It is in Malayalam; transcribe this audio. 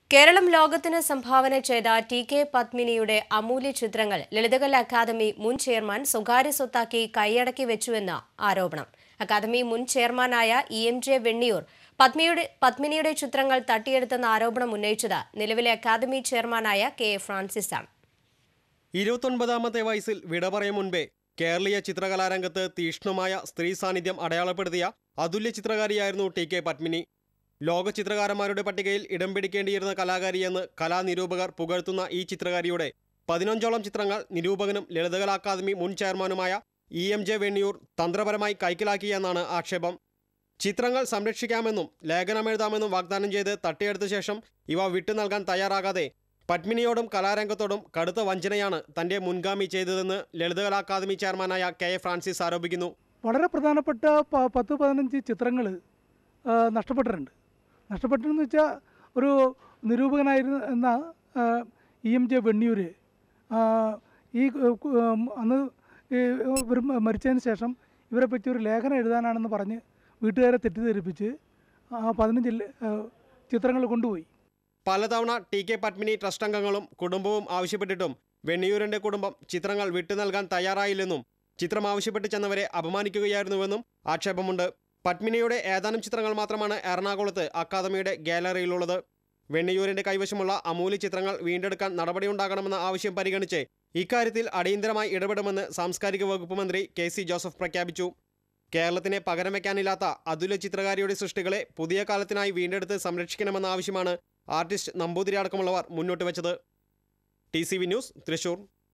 കേരളം ലോകത്തിന് സംഭാവന ചെയ്ത ടി കെ പത്മിനിയുടെ അമൂല്യ ചിത്രങ്ങൾ ലളിതകല അക്കാദമി മുൻ ചെയർമാൻ സ്വകാര്യ സ്വത്താക്കി കൈയടക്കി വെച്ചുവെന്ന് ആരോപണം അക്കാദമി മുൻ ചെയർമാനായ ഇ എം ജെ വെണ്ണിയൂർ പത്മിയുടെ പത്മിനിയുടെ ചിത്രങ്ങൾ തട്ടിയെടുത്തെന്ന ആരോപണം ഉന്നയിച്ചത് നിലവിലെ അക്കാദമി ചെയർമാനായ കെ എ ഫ്രാൻസിസ് ആണ് ഇരുപത്തൊൻപതാമത്തെ വയസ്സിൽ വിട പറയും മുൻപേ കേരളീയ ചിത്രകലാരംഗത്ത് തീക്ഷ്ണമായ സ്ത്രീ സാന്നിധ്യം അടയാളപ്പെടുത്തിയ അതുല്യ ചിത്രകാരിയായിരുന്നു ടി കെ പത്മിനി ലോക ചിത്രകാരന്മാരുടെ പട്ടികയിൽ ഇടം പിടിക്കേണ്ടിയിരുന്ന കലാകാരിയെന്ന് കലാനിരൂപകർ പുകഴ്ത്തുന്ന ഈ ചിത്രകാരിയുടെ പതിനഞ്ചോളം ചിത്രങ്ങൾ നിരൂപകനും ലളിതകലാ അക്കാദമി മുൻ ചെയർമാനുമായ ഇ എം ജെ വെണ്ണിയൂർ തന്ത്രപരമായി കൈക്കലാക്കിയെന്നാണ് ആക്ഷേപം ചിത്രങ്ങൾ സംരക്ഷിക്കാമെന്നും ലേഖനമെഴുതാമെന്നും വാഗ്ദാനം ചെയ്ത് തട്ടിയെടുത്ത ശേഷം ഇവ വിട്ടു നൽകാൻ തയ്യാറാകാതെ പത്മിനിയോടും കലാരംഗത്തോടും കടുത്ത വഞ്ചനയാണ് തന്റെ മുൻഗാമി ചെയ്തതെന്ന് ലളിതകലാ അക്കാദമി ചെയർമാനായ കെ എ ഫ്രാൻസിസ് ആരോപിക്കുന്നു വളരെ പ്രധാനപ്പെട്ട പ- പത്ത് പതിനഞ്ച് ചിത്രങ്ങൾ നഷ്ടപ്പെട്ടിട്ടുണ്ട് നഷ്ടപ്പെട്ടെന്ന് വെച്ചാൽ ഒരു നിരൂപകനായിരുന്ന എന്ന ഇ എം ജെ വെണ്ണിയൂർ ആ, ഈ കു- കു- ഉം, അന്ന് ഈ ഇവർ മരിച്ചതിന് ശേഷം ഇവരെ പറ്റി ഒരു ലേഖനം എഴുതാനാണെന്ന് പറഞ്ഞ് വീട്ടുകാരെ തെറ്റിദ്ധരിപ്പിച്ച് ആ പതിനഞ്ച് ചിത്രങ്ങൾ കൊണ്ടുപോയി പലതവണ ടി കെ പത്മിനി ട്രസ്റ്റ് അംഗങ്ങളും കുടുംബവും ആവശ്യപ്പെട്ടിട്ടും വെണ്ണിയൂരിന്റെ കുടുംബം ചിത്രങ്ങൾ വിട്ടു നൽകാൻ തയ്യാറായില്ലെന്നും ചിത്രം ആവശ്യപ്പെട്ട് ചെന്നവരെ അപമാനിക്കുകയായിരുന്നുവെന്നും ആക്ഷേപമുണ്ട് പത്മിനിയുടെ ഏതാനും ചിത്രങ്ങൾ മാത്രമാണ് എറണാകുളത്ത് അക്കാദമിയുടെ ഗാലറിയിലുള്ളത് വെണ്ണിയൂരിന്റെ കൈവശമുള്ള അമൂല്യ ചിത്രങ്ങൾ വീണ്ടെടുക്കാൻ നടപടിയുണ്ടാകണമെന്ന ആവശ്യം പരിഗണിച്ച് ഇക്കാര്യത്തിൽ അടിയന്തരമായി ഇടപെടുമെന്ന് സാംസ്കാരിക വകുപ്പ് മന്ത്രി കെ സി ജോസഫ് പ്രഖ്യാപിച്ചു കേരളത്തിന് പകരം വയ്ക്കാനില്ലാത്ത അതുല്യ ചിത്രകാരിയുടെ സൃഷ്ടികളെ പുതിയ കാലത്തിനായി വീണ്ടെടുത്ത് സംരക്ഷിക്കണമെന്ന ആവശ്യമാണ് ആർട്ടിസ്റ്റ് നമ്പൂതിരി അടക്കമുള്ളവർ മുന്നോട്ട് വെച്ചത് T C V news Thrissur